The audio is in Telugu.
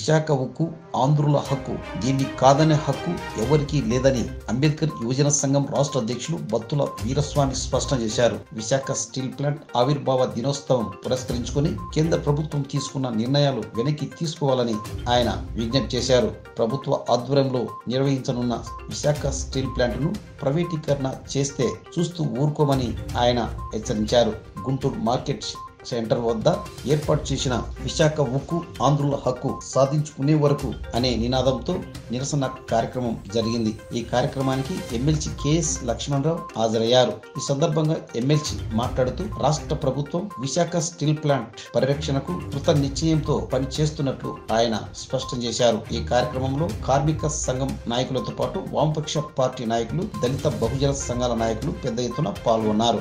విశాఖ ఉక్కు ఆంధ్రుల హక్కు దీన్ని కాదనే హక్కు ఎవరికీ లేదని అంబేద్కర్ యువజన సంఘం రాష్ట్ర అధ్యక్షులు బత్తుల వీరస్వామి స్పష్టం చేశారు విశాఖ స్టీల్ ప్లాంట్ ఆవిర్భావ దినోత్సవం పురస్కరించుకొని కేంద్ర ప్రభుత్వం తీసుకున్న నిర్ణయాలు వెనక్కి తీసుకోవాలని ఆయన విజ్ఞప్తి చేశారు ప్రభుత్వ ఆధ్వర్యంలో నిర్వహించనున్న విశాఖ స్టీల్ ప్లాంట్ను ప్రైవేటీకరణ చేస్తే చూస్తూ ఊరుకోమని ఆయన హెచ్చరించారు గుంటూరు మార్కెట్ సెంటర్ వద్ద ఏర్పాటు చేసిన విశాఖ ఉక్కు ఆంధ్రుల హక్కు సాధించుకునే వరకు అనే నినాదంతో నిరసన కార్యక్రమం జరిగింది ఈ కార్యక్రమానికి ఎమ్మెల్సీ కెఎస్ లక్ష్మణరావు హాజరయ్యారు ఈ సందర్భంగా ఎమ్మెల్సీ మాట్లాడుతూ రాష్ట్ర ప్రభుత్వం విశాఖ స్టీల్ ప్లాంట్ పరిరక్షణకు కృత నిశ్చయంతో పనిచేస్తున్నట్లు ఆయన స్పష్టం చేశారు ఈ కార్యక్రమంలో కార్మిక సంఘం నాయకులతో పాటు వామపక్ష పార్టీ నాయకులు దళిత బహుజన సంఘాల నాయకులు పెద్ద ఎత్తున పాల్గొన్నారు